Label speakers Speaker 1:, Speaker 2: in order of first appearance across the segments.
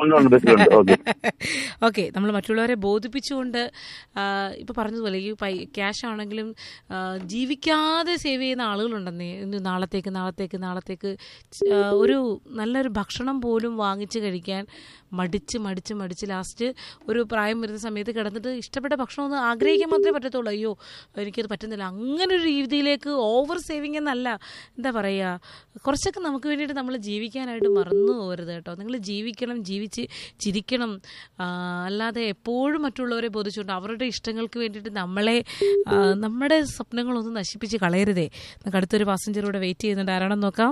Speaker 1: ഉണ്ട് ഉണ്ട് ബസ്സിലുണ്ട് okay
Speaker 2: okay നമ്മൾ മറ്റുള്ളവരെ ബോധിപ്പിച്ചുകൊണ്ട് ആ, ഇപ്പൊ പറഞ്ഞതുപോലെ ഈ പൈ ക്യാഷ് ആണെങ്കിലും ആ, ജീവിക്കാതെ സേവ് ചെയ്യുന്ന ആളുകളുണ്ടെന്നേ ഇന്ന് നാളത്തേക്ക് നാളത്തേക്ക് നാളത്തേക്ക് ച- ആ, ഒരു നല്ലൊരു ഭക്ഷണം പോലും വാങ്ങിച്ച് കഴിക്കാൻ മടിച്ച് മടിച്ച് മടിച്ച് ലാസ്റ്റ് ഒരു പ്രായം വരുന്ന സമയത്ത് കിടന്നിട്ട് ഇഷ്ടപ്പെട്ട ഭക്ഷണം ഒന്ന് ആഗ്രഹിക്കാൻ മാത്രമേ പറ്റത്തുള്ളൂ അയ്യോ എനിക്കത് പറ്റുന്നില്ല അങ്ങനെ ഒരു രീതിയിലേക്ക് ഓവർ സേവിങ് എന്നല്ല എന്താ പറയുക കുറച്ചൊക്കെ നമുക്ക് വേണ്ടിയിട്ട് നമ്മൾ ജീവിക്കാനായിട്ട് മറന്നു പോകരുത് കേട്ടോ നിങ്ങൾ ജീവിക്കണം ജീവിച്ച് ചിരിക്കണം ആ, അല്ലാതെ എപ്പോഴും മറ്റുള്ളവരെ ബോധിച്ചുകൊണ്ട് അവരുടെ ഇഷ്ടങ്ങൾക്ക് വേണ്ടിയിട്ട് നമ്മളെ ആ, നമ്മുടെ സ്വപ്നങ്ങളൊന്നും നശിപ്പിച്ച് കളയരുതേ നമുക്ക് അടുത്തൊരു പാസഞ്ചർ കൂടെ വെയിറ്റ് ചെയ്യുന്നുണ്ട് ആരാണെന്ന് നോക്കാം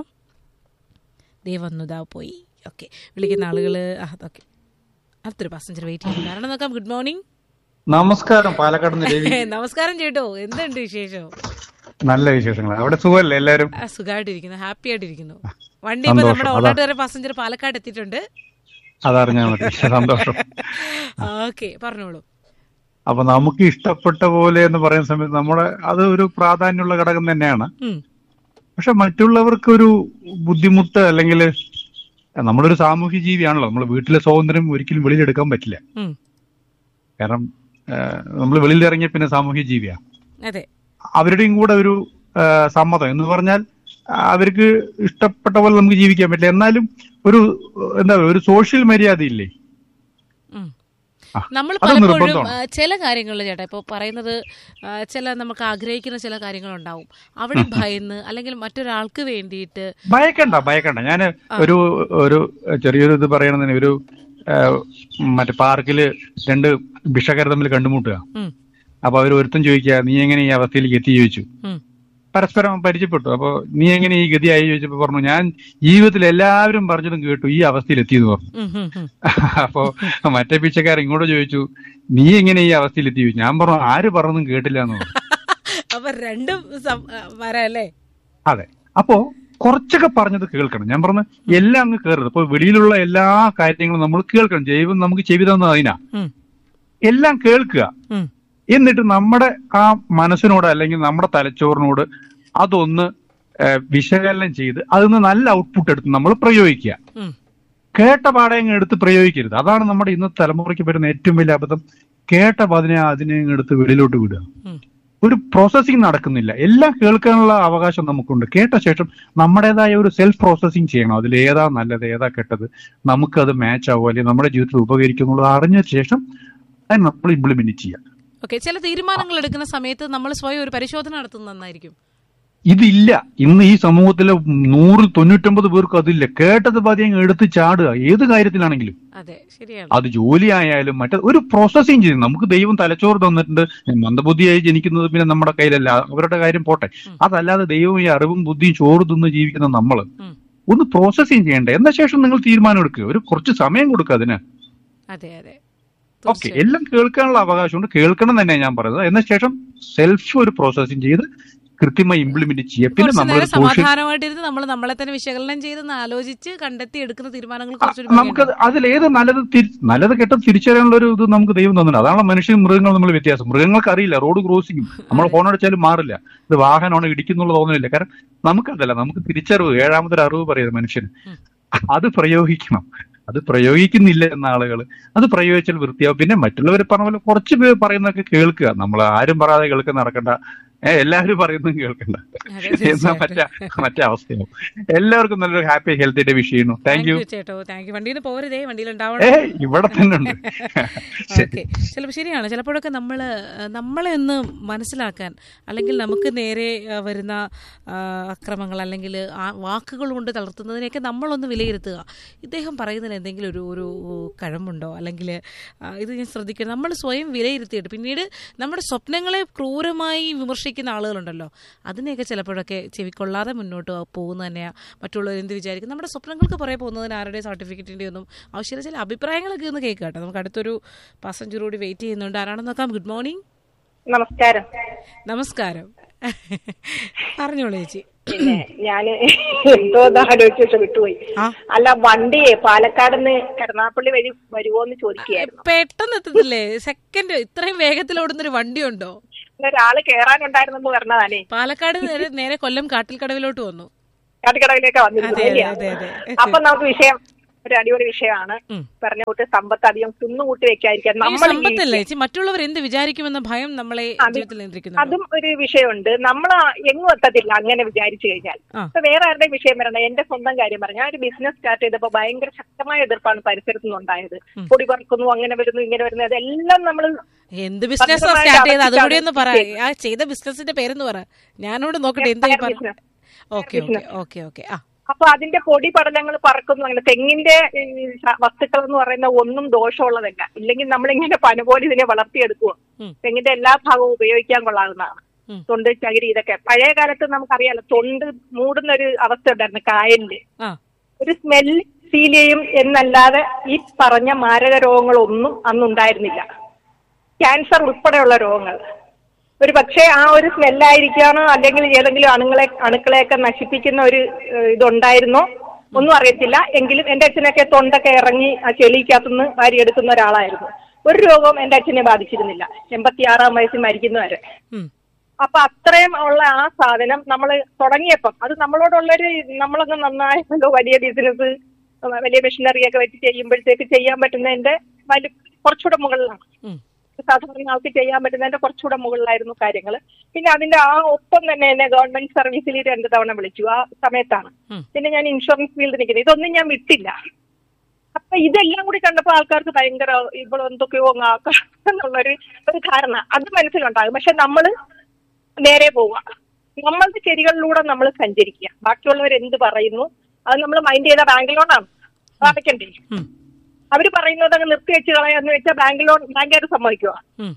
Speaker 2: ദേ വന്നു ദാ പോയി ഓക്കെ വിളിക്കുന്ന ആളുകൾ ഓക്കെ അടുത്തൊരു പാസഞ്ചർ വെയിറ്റ് ചെയ്യുന്നുണ്ട് ആരാണെന്ന് നോക്കാം ഗുഡ് മോർണിംഗ്
Speaker 3: നമസ്കാരം പാലക്കാട് നിന്ന് രവി
Speaker 2: നമസ്കാരം ചേട്ടോ എന്തുണ്ട് വിശേഷം
Speaker 3: നല്ല വിശേഷങ്ങൾ അവിടെ സുഖമല്ലേ എല്ലാരും
Speaker 2: ആ, സുഖമായിട്ടിരിക്കുന്നു ഹാപ്പി ആയിട്ടിരിക്കുന്നു വണ്ടി ഇപ്പൊ
Speaker 3: സന്തോഷം.
Speaker 2: നമ്മുടെ
Speaker 3: അതാ.
Speaker 2: ഓണാട്ടുകാരെ പാസഞ്ചർ പാലക്കാട് എത്തിയിട്ടുണ്ട്
Speaker 3: അതറിഞ്ഞാ മതി സന്തോഷം
Speaker 2: ഓക്കെ പറഞ്ഞോളൂ
Speaker 3: അപ്പൊ നമുക്ക് ഇഷ്ടപ്പെട്ട പോലെ എന്ന് പറയുന്ന സമയത്ത് നമ്മുടെ അത് ഒരു പ്രാധാന്യമുള്ള ഘടകം തന്നെയാണ്
Speaker 2: ഉം,
Speaker 3: പക്ഷെ മറ്റുള്ളവർക്ക് ഒരു ബുദ്ധിമുട്ട് അല്ലെങ്കിൽ നമ്മളൊരു സാമൂഹ്യ ജീവിയാണല്ലോ നമ്മൾ വീട്ടിലെ സ്വാതന്ത്ര്യം ഒരിക്കലും വെളിയിലെടുക്കാൻ പറ്റില്ല
Speaker 2: ഉം,
Speaker 3: കാരണം നമ്മൾ വെളിയിൽ ഇറങ്ങിയ പിന്നെ സാമൂഹ്യ ജീവിയാ
Speaker 2: അതെ
Speaker 3: അവരുടെയും കൂടെ ഒരു ആ, സമ്മതം എന്ന് പറഞ്ഞാൽ ആ, അവർക്ക് ഇഷ്ടപ്പെട്ട പോലെ നമുക്ക് ജീവിക്കാൻ പറ്റില്ല എന്നാലും ഒരു എന്താ പറയുക ഒരു സോഷ്യൽ മര്യാദ ഇല്ലേ
Speaker 2: ഉം.
Speaker 3: ആ,
Speaker 2: നമ്മൾ
Speaker 3: അത്
Speaker 2: പലപ്പോഴും
Speaker 3: നിർബന്ധമാണ്.
Speaker 2: ആ, ചില കാര്യങ്ങളിൽ ചേട്ടാ ഇപ്പോൾ പറയുന്നത് ആ, ചില നമുക്ക് ആഗ്രഹിക്കുന്ന ചില കാര്യങ്ങളുണ്ടാവും അവിടെ ഭയന്ന് അല്ലെങ്കിൽ മറ്റൊരാൾക്ക് വേണ്ടിയിട്ട്
Speaker 3: ഭയക്കണ്ട ഭയക്കണ്ട ഞാൻ ഒരു ഒരു ചെറിയൊരു ഇത് പറയണമെന്ന് ഒരു ആ, മറ്റേ പാർക്കില് രണ്ട് ഭിക്ഷക്കാർ തമ്മിൽ കണ്ടുമുട്ടുക
Speaker 2: ഉം,
Speaker 3: അപ്പൊ അവർ ഒരുത്തൻ ചോദിക്കുക നീ എങ്ങനെ ഈ അവസ്ഥയിലേക്ക് എത്തി ചോദിച്ചു
Speaker 2: ഉം,
Speaker 3: പരസ്പരം പരിചയപ്പെട്ടു അപ്പൊ നീ എങ്ങനെ ഈ ഗതിയായി ചോദിച്ചപ്പോ പറഞ്ഞു ഞാൻ ജീവിതത്തിൽ എല്ലാവരും പറഞ്ഞതും കേട്ടു ഈ അവസ്ഥയിൽ എത്തിയെന്ന് പറഞ്ഞു
Speaker 2: ഉം, ഉം, ഉം.
Speaker 3: അപ്പോ മറ്റേ പിച്ചക്കാരൻ ഇങ്ങോട്ട് ചോദിച്ചു നീ എങ്ങനെ ഈ അവസ്ഥയിൽ എത്തി ചോദിച്ചു ഞാൻ പറഞ്ഞു ആര് പറഞ്ഞതും കേട്ടില്ല എന്ന് പറഞ്ഞു
Speaker 2: അപ്പൊ രണ്ടും സം- ആ, വരാം അല്ലേ
Speaker 3: അതെ അപ്പോ കുറച്ചൊക്കെ പറഞ്ഞത് കേൾക്കണം ഞാൻ പറഞ്ഞു എല്ലാം അങ്ങ് കയറരുത് അപ്പൊ വെളിയിലുള്ള എല്ലാ കാര്യങ്ങളും നമ്മൾ കേൾക്കണം ദൈവം നമുക്ക് ചെവി തന്നത് അതിനാ
Speaker 2: ഉം,
Speaker 3: എല്ലാം കേൾക്കുക
Speaker 2: ഉം,
Speaker 3: എന്നിട്ട് നമ്മുടെ ആ മനസ്സിനോട് അല്ലെങ്കിൽ നമ്മുടെ തലച്ചോറിനോട് അതൊന്ന് ഏഹ്, വിശകലനം ചെയ്ത് അതിന് നല്ല ഔട്ട്പുട്ട് എടുത്ത് നമ്മൾ പ്രയോഗിക്കുക
Speaker 2: ഉം.
Speaker 3: കേട്ട പാടയങ്ങ് എടുത്ത് പ്രയോഗിക്കരുത് അതാണ് നമ്മുടെ ഇന്നത്തെ തലമുറയ്ക്ക് വരുന്ന ഏറ്റവും വലിയ അബദ്ധം കേട്ട പതിനെ അതിനെ അങ്ങ് എടുത്ത് വെളിയിലോട്ട് വിടുക
Speaker 2: ഉം.
Speaker 3: ഒരു പ്രോസസ്സിംഗ് നടക്കുന്നില്ല എല്ലാം കേൾക്കാനുള്ള അവകാശം നമുക്കുണ്ട് കേട്ട ശേഷം നമ്മുടേതായ ഒരു സെൽഫ് പ്രോസസ്സിംഗ് ചെയ്യണം അതിൽ ഏതാ നല്ലത് ഏതാ കെട്ടത് നമുക്കത് മാച്ച് ആവുക അല്ലെങ്കിൽ നമ്മുടെ ജീവിതത്തിൽ ഉപകരിക്കുന്നുള്ളത് അറിഞ്ഞ ശേഷം അത് നമ്മൾ ഇംപ്ലിമെന്റ് ചെയ്യുക
Speaker 2: ഓക്കെ ചില തീരുമാനങ്ങൾ എടുക്കുന്ന സമയത്ത് നമ്മൾ സ്വയം ഒരു പരിശോധന നടത്തുന്നത് നന്നായിരിക്കും
Speaker 3: ഇതില്ല ഇന്ന് ഈ സമൂഹത്തിലെ നൂറ് തൊണ്ണൂറ്റൊമ്പത് പേർക്ക് അതില്ല കേട്ടത് പതി അങ്ങ് എടുത്ത് ചാടുക ഏത് കാര്യത്തിലാണെങ്കിലും
Speaker 2: അതെ ശരിയാണ്
Speaker 3: അത് ജോലി ആയാലും മറ്റേ ഒരു പ്രോസസ്സിങ് ചെയ്യും നമുക്ക് ദൈവം തലച്ചോറ് തന്നിട്ടുണ്ട് മന്ദബുദ്ധിയായി ജനിക്കുന്നത് പിന്നെ നമ്മുടെ കയ്യിലല്ല അവരുടെ കാര്യം പോട്ടെ
Speaker 2: ഉം.
Speaker 3: അതല്ലാതെ ദൈവം ഈ അറിവും ബുദ്ധിയും ചോറ് തിന്ന് ജീവിക്കുന്ന നമ്മള്
Speaker 2: ഉം.
Speaker 3: ഒന്ന് പ്രോസസ്സിങ് ചെയ്യണ്ടേ എന്ന ശേഷം നിങ്ങൾ തീരുമാനം എടുക്കുക ഒരു കുറച്ച് സമയം കൊടുക്കുക അതിന്
Speaker 2: അതെ അതെ
Speaker 3: ഓക്കെ
Speaker 2: തീർച്ചയായും.
Speaker 3: എല്ലാം കേൾക്കാനുള്ള അവകാശമുണ്ട് കേൾക്കണം തന്നെ ഞാൻ പറയുന്നത് എന്ന ശേഷം സെൽഫ് ഒരു പ്രോസസ്സിങ് ചെയ്ത് കൃത്യമായി ഇംപ്ലിമെന്റ് ചെയ്യുക പിന്നെ
Speaker 2: കുറച്ച്
Speaker 3: നമ്മൾ
Speaker 2: നേരം
Speaker 3: സോഷ്യൽ
Speaker 2: സമാധാനമായിട്ടിരുന്ന് നമ്മൾ നമ്മളെ തന്നെ വിശകലനം ചെയ്തെന്ന് ആലോചിച്ച് കണ്ടെത്തി എടുക്കുന്ന തീരുമാനങ്ങൾ കുറച്ചൊരു
Speaker 3: നമുക്ക് അതിൽ ഏത് നല്ലത് തിരി- നല്ലത് കെട്ടത് തിരിച്ചറിയാനുള്ള ഒരു ഇത് നമുക്ക് ദൈവം തന്നിട്ടുണ്ട് അതാണ് മനുഷ്യനും മൃഗങ്ങളും നമ്മൾ വ്യത്യാസം മൃഗങ്ങൾക്ക് അറിയില്ല റോഡ് ക്രോസിംഗ് നമ്മൾ ഫോൺ അടിച്ചാലും മാറില്ല ഇത് വാഹനമാണ് ഇടിക്കുന്നുള്ള തോന്നുന്നില്ല കാരണം നമുക്കതല്ല നമുക്ക് തിരിച്ചറിവ് ഏഴാമതൊരു അറിവ് പറയുന്നത് മനുഷ്യന്
Speaker 2: ഉം.
Speaker 3: അത് പ്രയോഗിക്കണം അത് പ്രയോഗിക്കുന്നില്ല എന്ന ആളുകൾ അത് പ്രയോഗിച്ചാൽ വൃത്തിയാവും പിന്നെ മറ്റുള്ളവർ പറഞ്ഞ പോലെ കുറച്ച് പേര് പറയുന്നതൊക്കെ കേൾക്കുക നമ്മൾ ആരും പറയാതെ കേൾക്കുന്ന നടക്കണ്ട ഏഹ് എല്ലാവരും പറയുന്നതും കേൾക്കണ്ട
Speaker 2: അതെ,
Speaker 3: എന്നാ
Speaker 2: തീർച്ചയായിട്ടും.
Speaker 3: മറ്റേ മറ്റേ അവസ്ഥയാവും എല്ലാവർക്കും നല്ലൊരു ഹാപ്പി ഹെൽത്തി ഡേ വിഷ് ചെയ്യുന്നു താങ്ക് യു
Speaker 2: ചേട്ടോ താങ്ക് യു വണ്ടിയിൽ പോരുതേ വണ്ടിയിൽ ഉണ്ടാവണം
Speaker 3: ഏ ഇവിടെ തന്നെ ഉണ്ട്
Speaker 2: ഓക്കെ ചിലപ്പോൾ ശരിയാണ് ചിലപ്പോഴൊക്കെ നമ്മൾ നമ്മളെ ഒന്ന് മനസ്സിലാക്കാൻ അല്ലെങ്കിൽ നമുക്ക് നേരെ ആ, വരുന്ന ആ, അക്രമങ്ങൾ അല്ലെങ്കിൽ ആ വാക്കുകൾ കൊണ്ട് തളർത്തുന്നതിനെയൊക്കെ നമ്മളൊന്ന് വിലയിരുത്തുക ഇദ്ദേഹം പറയുന്നതിന് എന്തെങ്കിലും ഒരു ഒരു കഴമ്പുണ്ടോ അല്ലെങ്കിൽ ആ, ഇത് ഞാൻ ശ്രദ്ധിക്കണം നമ്മൾ സ്വയം വിലയിരുത്തിയിട്ട് പിന്നീട് നമ്മുടെ സ്വപ്നങ്ങളെ ക്രൂരമായി വിമർശിക്കുന്ന ആളുകളുണ്ടല്ലോ അതിനെയൊക്കെ ചിലപ്പോഴൊക്കെ ചെവിക്കൊള്ളാതെ മുന്നോട്ട് പോകുന്നത് തന്നെയാണ് മറ്റുള്ളവർ എന്ത് വിചാരിക്കും നമ്മുടെ സ്വപ്നങ്ങൾക്ക് പുറകെ പോകുന്നതിന് ആരുടെ സർട്ടിഫിക്കറ്റിൻ്റെ ഒന്നും ആവശ്യമില്ല ചില അഭിപ്രായങ്ങളൊക്കെ ഒന്ന് കേൾക്കാം കേട്ടോ നമുക്ക് അടുത്തൊരു പാസഞ്ചർ കൂടി വെയിറ്റ് ചെയ്യുന്നുണ്ട് ആരാണെന്ന് നോക്കാം ഗുഡ് മോർണിംഗ്
Speaker 4: നമസ്കാരം
Speaker 2: നമസ്കാരം പറഞ്ഞോളൂ ചേച്ചി
Speaker 4: പിന്നെ ഞാന് എന്തോ ആലോചിച്ച് വിട്ടുപോയി
Speaker 2: ആ
Speaker 4: അല്ല വണ്ടിയെ പാലക്കാട് നിന്ന് കരുനാപ്പള്ളി വഴി വരുവോന്ന് ചോദിക്കുകയായിരുന്നു
Speaker 2: പെട്ടെന്ന് എത്തത്തില്ലേ സെക്കൻഡ് ഇത്രയും വേഗത്തിൽ ഓടുന്നൊരു വണ്ടിയുണ്ടോ
Speaker 4: ഒരാള് കേറാനുണ്ടായിരുന്നെന്ന് പറഞ്ഞതാണേ
Speaker 2: പാലക്കാട് നേരെ നേരെ കൊല്ലം കാട്ടിൽ കടവിലോട്ട് വന്നു
Speaker 4: കാട്ടിക്കടവിലേക്ക്
Speaker 2: അതെ,
Speaker 4: വന്നിരുന്നു
Speaker 2: അതെ,
Speaker 4: അല്ലേ?
Speaker 2: അതെ, അതെ.
Speaker 4: അപ്പൊ നമുക്ക് വിഷയം ഒരു അടിപൊളി വിഷയമാണ്
Speaker 2: ഉം.
Speaker 4: പറഞ്ഞ കൂട്ട് സമ്പത്ത് അധികം കുന്നുകൂട്ടി വെക്കാതിരിക്കാൻ
Speaker 2: ഈ
Speaker 4: നമ്മൾ
Speaker 2: സമ്പത്തല്ലേ ചേച്ചി മറ്റുള്ളവർ എന്ത് വിചാരിക്കുമെന്ന ഭയം നമ്മളെ
Speaker 4: അത്
Speaker 2: ജീവിതത്തിൽ നിയന്ത്രിക്കുന്നു
Speaker 4: അതും ഒരു വിഷയമുണ്ട് നമ്മൾ എങ്ങും എത്തത്തില്ല അങ്ങനെ വിചാരിച്ചു കഴിഞ്ഞാൽ
Speaker 2: ആ.
Speaker 4: ഇപ്പൊ വേറെ ആരുടെയും വിഷയം വരണ്ട എന്റെ സ്വന്തം കാര്യം പറഞ്ഞു ഞാൻ ഒരു ബിസിനസ് സ്റ്റാർട്ട് ചെയ്തപ്പോൾ ഭയങ്കര ശക്തമായ എതിർപ്പാണ് പരിസരത്ത് നിന്നുണ്ടായത് പൊടി പറക്കുന്നു അങ്ങനെ വരുന്നു ഇങ്ങനെ വരുന്നു അതെല്ലാം നമ്മൾ
Speaker 2: എന്ത് ബിസിനസ്
Speaker 4: ഭദ്രമായിട്ട്
Speaker 2: സ്റ്റാർട്ട് ചെയ്ത് അതുകൂടി ഒന്ന് പറ
Speaker 4: അടച്ചിട്ടാണ്
Speaker 2: ആ ചെയ്ത ബിസിനസിന്റെ പേരെന്ന് പറ ഞാനോട് നോക്കട്ടെ എന്താ
Speaker 4: Empire
Speaker 2: പറ
Speaker 4: business.
Speaker 2: Okay okay okay okay ആ
Speaker 4: അപ്പൊ അതിന്റെ പൊടി പടലങ്ങൾ പറക്കുന്നു അങ്ങനെ തെങ്ങിന്റെ ഈ സ- വസ്തുക്കൾ എന്ന് പറയുന്ന ഒന്നും ദോഷമുള്ളതല്ല ഇല്ലെങ്കിൽ നമ്മളിങ്ങനെ പന പോലെ ഇതിനെ വളർത്തിയെടുക്കുക
Speaker 2: ഉം.
Speaker 4: തെങ്ങിന്റെ എല്ലാ ഭാഗവും ഉപയോഗിക്കാൻ കൊള്ളാവുന്നതാണ്
Speaker 2: ഉം.
Speaker 4: തൊണ്ട് ചകിരി ഇതൊക്കെ പഴയ കാലത്ത് നമുക്കറിയാലോ തൊണ്ട് മൂടുന്ന ഒരു അവസ്ഥ ഉണ്ടായിരുന്നു കായലില്
Speaker 2: ആ
Speaker 4: ഒരു സ്മെൽ ഫീൽ ചെയ്യും എന്നല്ലാതെ ഈ പറഞ്ഞ മാരക രോഗങ്ങളൊന്നും അന്നുണ്ടായിരുന്നില്ല ക്യാൻസർ ഉൾപ്പെടെയുള്ള രോഗങ്ങൾ ഒരു പക്ഷേ ആ ഒരു സ്മെല്ലായിരിക്കാണോ അല്ലെങ്കിൽ ഏതെങ്കിലും അണുങ്ങളെ അണുക്കളെയൊക്കെ നശിപ്പിക്കുന്ന ഒരു ഏഹ്, ഇതുണ്ടായിരുന്നോ ഒന്നും അറിയത്തില്ല എങ്കിലും എന്റെ അച്ഛനൊക്കെ തൊണ്ടൊക്കെ ഇറങ്ങി ആ ചെളിക്കകത്തുനിന്ന് വാരിയെടുക്കുന്ന ഒരാളായിരുന്നു ഒരു രോഗവും എന്റെ അച്ഛനെ ബാധിച്ചിരുന്നില്ല എൺപത്തിയാറാം വയസ്സിൽ മരിക്കുന്നവരെ
Speaker 2: ഉം.
Speaker 4: അപ്പൊ അത്രയും ഉള്ള ആ സാധനം നമ്മൾ തുടങ്ങിയപ്പം അത് നമ്മളോടുള്ളൊരു നമ്മളൊന്ന് നന്നായല്ലോ വലിയ ബിസിനസ് വലിയ മെഷീനറി ഒക്കെ വെച്ച് ചെയ്യുമ്പോഴത്തേക്ക് ചെയ്യാൻ പറ്റുന്നതിന്റെ വലിയ കുറച്ചുകൂടെ മുകളിലാണ്
Speaker 2: ഉം.
Speaker 4: സാധാരണ ആൾക്ക് ചെയ്യാൻ പറ്റുന്നതിന്റെ കുറച്ചുകൂടെ മുകളിലായിരുന്നു കാര്യങ്ങൾ പിന്നെ അതിന്റെ ആ ഒപ്പം തന്നെ എന്നെ ഗവൺമെന്റ് സർവീസിൽ രണ്ട് തവണ വിളിച്ചു ആ സമയത്താണ്
Speaker 2: ഉം.
Speaker 4: പിന്നെ ഞാൻ ഇൻഷുറൻസ് ഫീൽഡിൽ നിൽക്കുന്നത് ഇതൊന്നും ഞാൻ വിട്ടില്ല അപ്പൊ ഇതെല്ലാം കൂടി കണ്ടപ്പോൾ ആൾക്കാർക്ക് ഭയങ്കര ഇപ്പോൾ എന്തൊക്കെയോ അങ്ങ് ആക്കാം എന്നുള്ളൊരു ഒരു ധാരണ അത് മനസ്സിലുണ്ടാകും പക്ഷെ നമ്മൾ നേരെ പോവുക നമ്മളുടെ ചെരികളിലൂടെ നമ്മൾ സഞ്ചരിക്കുക ബാക്കിയുള്ളവർ എന്ത് പറയുന്നു അത് നമ്മൾ മൈൻഡ് ചെയ്ത ബാങ്ക് ലോണാണ് അടയ്ക്കണ്ടേ
Speaker 2: ഉം.
Speaker 4: അവര് പറയുന്നത് അങ്ങ് നിർത്തി വെച്ച് കളയാന്ന് വെച്ചാൽ ബാങ്ക് ലോൺ ബാങ്കുകാർ സമ്മതിക്കുക
Speaker 2: ഉം.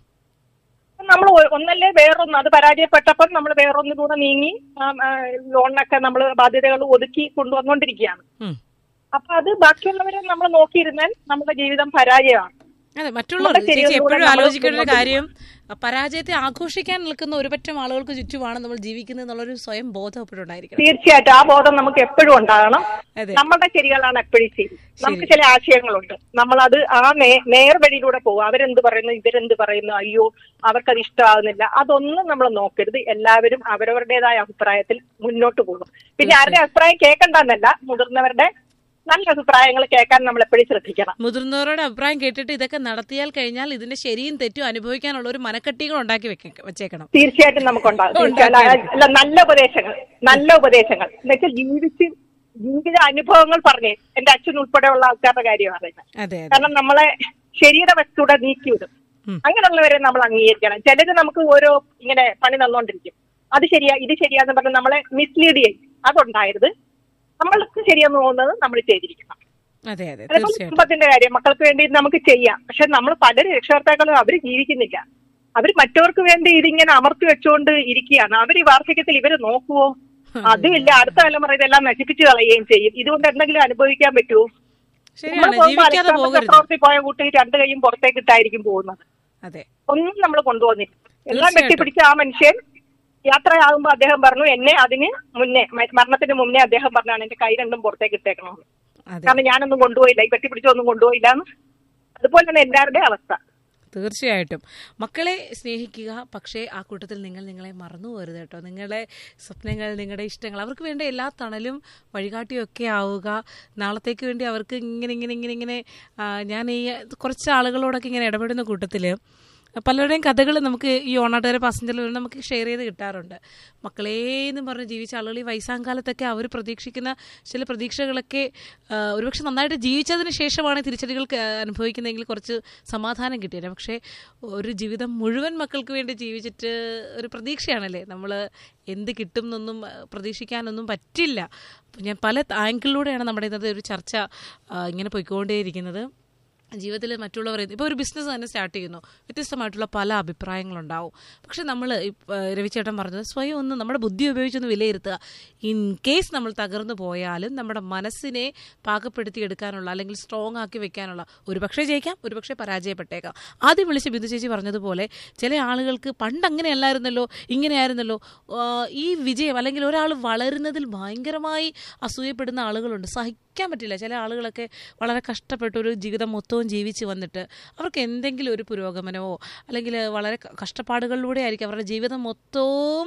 Speaker 4: നമ്മൾ ഒന്നല്ലേ വേറൊന്ന് അത് പരാജയപ്പെട്ടപ്പോൾ നമ്മൾ വേറൊന്നിലൂടെ നീങ്ങി ആ, ആ, ലോണിനൊക്കെ നമ്മൾ ബാധ്യതകൾ ഒതുക്കി കൊണ്ടുവന്നുകൊണ്ടിരിക്കുകയാണ്
Speaker 2: ഉം.
Speaker 4: അപ്പൊ അത് ബാക്കിയുള്ളവരെ നമ്മൾ നോക്കിയിരുന്നാൽ നമ്മുടെ ജീവിതം പരാജയമാണ്
Speaker 2: അതെ മറ്റുള്ളവർ
Speaker 4: നമ്മുടെ
Speaker 2: ചേച്ചി
Speaker 4: ശരീരത്തിലൂടെ
Speaker 2: എപ്പോഴും
Speaker 4: നമ്മൾ
Speaker 2: ആലോചിക്കേണ്ട ഒരു
Speaker 4: മുന്നോട്ട്
Speaker 2: കാര്യം അഹ് പരാജയത്തെ ആഘോഷിക്കാൻ നിൽക്കുന്ന ഒരുപറ്റം ആളുകൾക്ക് ചുറ്റുമാണ് നമ്മൾ ജീവിക്കുന്നത് എന്നുള്ളൊരു സ്വയം ബോധം എപ്പോഴും ഉണ്ടായിരിക്കണം
Speaker 4: തീർച്ചയായിട്ടും ആ ബോധം നമുക്ക് എപ്പോഴും ഉണ്ടാകണം
Speaker 2: അതെ
Speaker 4: നമ്മുടെ ശരികളാണ് എപ്പോഴും ശരി നമുക്ക് ചില ആശയങ്ങളുണ്ട് നമ്മളത് ആ നേ- നേർവഴിയിലൂടെ പോകും അവരെന്ത് പറയുന്നു ഇവരെന്ത് പറയുന്നു അയ്യോ അവർക്കത് ഇഷ്ടമാകുന്നില്ല അതൊന്നും നമ്മൾ നോക്കരുത് എല്ലാവരും അവരവരുടേതായ അഭിപ്രായത്തിൽ മുന്നോട്ട് പോകും പിന്നെ ആരുടെ അഭിപ്രായം കേൾക്കണ്ടെന്നല്ല മുതിർന്നവരുടെ നല്ല അഭിപ്രായങ്ങൾ കേൾക്കാൻ നമ്മൾ എപ്പോഴും ശ്രദ്ധിക്കണം
Speaker 2: മുതിർന്നവരുടെ അഭിപ്രായം കേട്ടിട്ട് ഇതൊക്കെ നടത്തിയാൽ കഴിഞ്ഞാൽ ഇതിന്റെ ശരിയും തെറ്റും അനുഭവിക്കാനുള്ള ഒരു മനക്കെട്ടികൾ ഉണ്ടാക്കി വെക്ക- വെച്ചേക്കണം
Speaker 4: തീർച്ചയായിട്ടും നമുക്കുണ്ടാകും തീർച്ചയായും അല്ല നല്ല ഉപദേശങ്ങൾ നല്ല ഉപദേശങ്ങൾ എന്നുവെച്ചാൽ ജീവിച്ച് ജീവിത അനുഭവങ്ങൾ പറഞ്ഞേ എന്റെ അച്ഛൻ ഉൾപ്പെടെയുള്ള ആൾക്കാരുടെ കാര്യമാണ് പറയുന്നത്
Speaker 2: അതെ അതെ
Speaker 4: കാരണം നമ്മളെ ശരീര വസ്തുവിടെ നീക്കിവിടും
Speaker 2: ഉം.
Speaker 4: അങ്ങനെയുള്ളവരെ നമ്മൾ അംഗീകരിക്കണം ചിലര് നമുക്ക് ഓരോ ഇങ്ങനെ പണി തന്നോണ്ടിരിക്കും അത് ശരിയാ ഇത് ശരിയാന്ന് പറഞ്ഞ് നമ്മളെ മിസ്ലീഡ് ചെയ്യും അതുണ്ടായത് നമ്മൾക്ക് ശരിയെന്ന് തോന്നുന്നത് നമ്മൾ ചെയ്തിരിക്കണം
Speaker 2: അതെ അതെ
Speaker 4: അതേപോലെ
Speaker 2: തീർച്ചയായിട്ടും
Speaker 4: കുടുംബത്തിന്റെ കാര്യം മക്കൾക്ക് വേണ്ടി നമുക്ക് ചെയ്യാം പക്ഷെ നമ്മൾ പല രക്ഷകർത്താക്കളും അവർ ജീവിക്കുന്നില്ല അവർ മറ്റവർക്ക് വേണ്ടി ഇതിങ്ങനെ അമർത്തി വെച്ചുകൊണ്ട് ഇരിക്കുകയാണ് അവർ ഈ വാർദ്ധക്യത്തിൽ ഇവര് നോക്കുവോ അതുമില്ല അടുത്ത തലമുറ ഇതെല്ലാം നശിപ്പിച്ചു കളയുകയും ചെയ്യും ഇതുകൊണ്ട് എന്തെങ്കിലും അനുഭവിക്കാൻ പറ്റുമോ
Speaker 2: ശരിയാണ്
Speaker 4: നമ്മള് പോകുമ്പോ
Speaker 2: ജീവിക്കാതെ
Speaker 4: അലക്സാണ്ടർ
Speaker 2: പോകരുത്
Speaker 4: ചക്രവർത്തി പോയ കുട്ടി രണ്ട് കൈയും പുറത്തേക്ക് ഇട്ടായിരിക്കും പോകുന്നത്
Speaker 2: അതെ
Speaker 4: ഒന്നും നമ്മൾ കൊണ്ടുവന്നില്ല എല്ലാം
Speaker 2: തീർച്ചയായിട്ടും.
Speaker 4: വെട്ടിപ്പിടിച്ച ആ മനുഷ്യൻ യാത്രയാകുമ്പോ അദ്ദേഹം പറഞ്ഞു എന്നെ അതിന് മുന്നേ മ- മരണത്തിന് മുന്നേ അദ്ദേഹം പറഞ്ഞാണ് എന്റെ കൈ രണ്ടും പുറത്തേക്ക് ഇട്ടേക്കണമെന്ന്
Speaker 2: അതെ
Speaker 4: കാരണം ഞാനൊന്നും കൊണ്ടുപോയില്ല ഈ വെട്ടിപ്പിടിച്ചൊന്നും കൊണ്ടുപോയില്ല എന്ന് അതുപോലെ തന്നെ എല്ലാവരുടെയും അവസ്ഥ
Speaker 2: തീർച്ചയായിട്ടും മക്കളെ സ്നേഹിക്കുക പക്ഷേ ആ കൂട്ടത്തിൽ നിങ്ങൾ നിങ്ങളെ മറന്നു പോകരുത് കേട്ടോ നിങ്ങളുടെ സ്വപ്നങ്ങൾ നിങ്ങളുടെ ഇഷ്ടങ്ങൾ അവർക്ക് വേണ്ട എല്ലാ തണലും വഴികാട്ടിയൊക്കെ ആവുക നാളത്തേക്ക് വേണ്ടി അവർക്ക് ഇങ്ങനെ ഇങ്ങനെ ഇങ്ങനെ ഇങ്ങനെ ആ, ഞാൻ ഈ കുറച്ച് ആളുകളോടൊക്കെ ഇങ്ങനെ ഇടപെടുന്ന കൂട്ടത്തിൽ പലരുടെയും കഥകൾ നമുക്ക് ഈ ഓണാട്ടുകാരെ പാസഞ്ചറിൽ നമുക്ക് ഷെയർ ചെയ്ത് കിട്ടാറുണ്ട് മക്കളേ എന്ന് പറഞ്ഞ് ജീവിച്ച ആളുകൾ ഈ വയസ്സാം കാലത്തൊക്കെ അവർ പ്രതീക്ഷിക്കുന്ന ചില പ്രതീക്ഷകളൊക്കെ ആ, ഒരുപക്ഷെ നന്നായിട്ട് ജീവിച്ചതിന് ശേഷമാണ് തിരിച്ചടികൾക്ക് അനുഭവിക്കുന്നതെങ്കിൽ കുറച്ച് സമാധാനം കിട്ടിയത് പക്ഷേ ഒരു ജീവിതം മുഴുവൻ മക്കൾക്ക് വേണ്ടി ജീവിച്ചിട്ട് ഒരു പ്രതീക്ഷയാണല്ലേ നമ്മൾ എന്ത് കിട്ടും എന്നൊന്നും ആ, പ്രതീക്ഷിക്കാനൊന്നും പറ്റില്ല അപ്പോൾ ഞാൻ പല ആംഗിളിലൂടെയാണ് നമ്മുടെ ഇന്നത്തെ ഒരു ചർച്ച ആ, ഇങ്ങനെ പോയിക്കൊണ്ടേയിരിക്കുന്നത് ജീവിതത്തിൽ മറ്റുള്ളവർ ഇപ്പോൾ ഒരു ബിസിനസ് തന്നെ സ്റ്റാർട്ട് ചെയ്യുന്നു വ്യത്യസ്തമായിട്ടുള്ള പല അഭിപ്രായങ്ങളുണ്ടാവും പക്ഷെ നമ്മൾ രവിചേട്ടൻ പറഞ്ഞത് സ്വയം ഒന്ന് നമ്മുടെ ബുദ്ധി ഉപയോഗിച്ചൊന്ന് വിലയിരുത്തുക ഇൻ കേസ് നമ്മൾ തകർന്നു പോയാലും നമ്മുടെ മനസ്സിനെ പാകപ്പെടുത്തിയെടുക്കാനുള്ള അല്ലെങ്കിൽ സ്ട്രോങ് ആക്കി വെക്കാനുള്ള ഒരു പക്ഷേ ജയിക്കാം ഒരു പക്ഷേ പരാജയപ്പെട്ടേക്കാം ആദ്യം വിളിച്ച് ബിന്ദു ചേച്ചി പറഞ്ഞതുപോലെ ചില ആളുകൾക്ക് പണ്ട് അങ്ങനെയല്ലായിരുന്നല്ലോ ഇങ്ങനെയായിരുന്നല്ലോ ആ, ഈ വിജയം അല്ലെങ്കിൽ ഒരാൾ വളരുന്നതിൽ ഭയങ്കരമായി അസൂയപ്പെടുന്ന ആളുകളുണ്ട് സഹിക്കാൻ പറ്റില്ല ചില ആളുകളൊക്കെ വളരെ കഷ്ടപ്പെട്ട ഒരു ജീവിതം മൊത്തവും ജീവിച്ച് വന്നിട്ട് അവർക്ക് എന്തെങ്കിലും ഒരു പുരോഗമനമോ അല്ലെങ്കിൽ വളരെ ക- കഷ്ടപ്പാടുകളിലൂടെ ആയിരിക്കും അവരുടെ ജീവിതം മൊത്തവും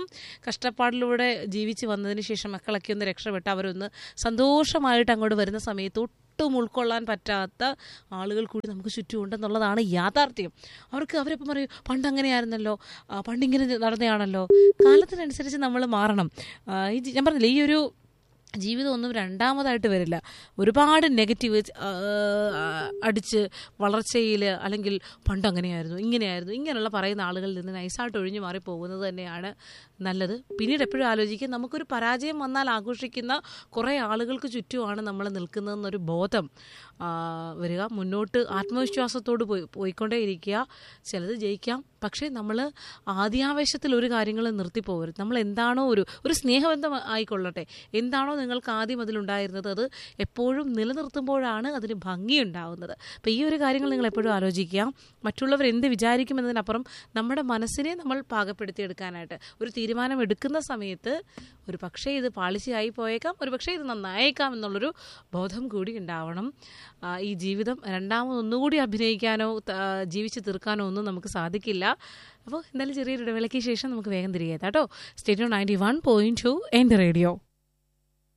Speaker 2: കഷ്ടപ്പാടിലൂടെ ജീവിച്ച് വന്നതിന് ശേഷം മക്കളൊക്കെ ഒന്ന് രക്ഷപ്പെട്ട് അവരൊന്ന് സന്തോഷമായിട്ട് അങ്ങോട്ട് വരുന്ന സമയത്ത് ഒട്ടും ഉൾക്കൊള്ളാൻ പറ്റാത്ത ആളുകൾ കൂടി നമുക്ക് ചുറ്റുമുണ്ടെന്നുള്ളതാണ് യാഥാർത്ഥ്യം അവർക്ക് അവരിപ്പം പറയും പണ്ട് അങ്ങനെയായിരുന്നല്ലോ ആ, പണ്ടിങ്ങനെ നടന്നതാണല്ലോ കാലത്തിനനുസരിച്ച് നമ്മൾ മാറണം ആ, ഈ ജി- ഞാൻ പറഞ്ഞില്ലേ ഈ ഒരു ജീവിതമൊന്നും രണ്ടാമതായിട്ട് വരില്ല ഒരുപാട് നെഗറ്റീവ് അടിച്ച് വളർച്ചയിൽ അല്ലെങ്കിൽ പണ്ട് അങ്ങനെയായിരുന്നു ഇങ്ങനെയായിരുന്നു ഇങ്ങനെയുള്ള പറയുന്ന ആളുകളിൽ നിന്ന് നൈസായിട്ട് ഒഴിഞ്ഞു മാറി പോകുന്നത് തന്നെയാണ് നല്ലത് പിന്നീട് എപ്പോഴും ആലോചിക്കുക നമുക്കൊരു പരാജയം വന്നാൽ ആഘോഷിക്കുന്ന കുറേ ആളുകൾക്ക് ചുറ്റുമാണ് നമ്മൾ നിൽക്കുന്നതെന്നൊരു ബോധം ആ, വരിക മുന്നോട്ട് ആത്മവിശ്വാസത്തോട് പോയി പോയിക്കൊണ്ടേയിരിക്കുക ചിലത് ജയിക്കാം പക്ഷേ നമ്മൾ ആദ്യാവേശത്തിൽ ഒരു കാര്യങ്ങൾ നിർത്തിപ്പോകരുത് നമ്മൾ എന്താണോ ഒരു ഒരു സ്നേഹബന്ധം ആയിക്കൊള്ളട്ടെ എന്താണോ നിങ്ങൾക്ക് ആദ്യം അതിലുണ്ടായിരുന്നത് അത് എപ്പോഴും നിലനിർത്തുമ്പോഴാണ് അതിന് ഭംഗിയുണ്ടാവുന്നത് അപ്പോൾ ഈ ഒരു കാര്യങ്ങൾ നിങ്ങൾ എപ്പോഴും ആലോചിക്കുക മറ്റുള്ളവർ എന്ത് വിചാരിക്കുമെന്നതിനപ്പുറം നമ്മുടെ മനസ്സിനെ നമ്മൾ പാകപ്പെടുത്തിയെടുക്കാനായിട്ട് ഒരു തീരുമാനം എടുക്കുന്ന സമയത്ത് ഒരു പക്ഷേ ഇത് പാളിച്ചയായി പോയേക്കാം ഒരു പക്ഷേ ഇത് നന്നായേക്കാം എന്നുള്ളൊരു ബോധം കൂടി ഉണ്ടാവണം ആ, ഈ ജീവിതം രണ്ടാമത് ഒന്നുകൂടി അഭിനയിക്കാനോ ത- ജീവിച്ച് തീർക്കാനോ ഒന്നും നമുക്ക് സാധിക്കില്ല അപ്പോൾ എന്തായാലും ചെറിയൊരു ഇടവേളയ്ക്ക് ശേഷം നമുക്ക് വേഗം തിരികെ എത്താം കേട്ടോ state ninety one point two എൻ്റെ റേഡിയോ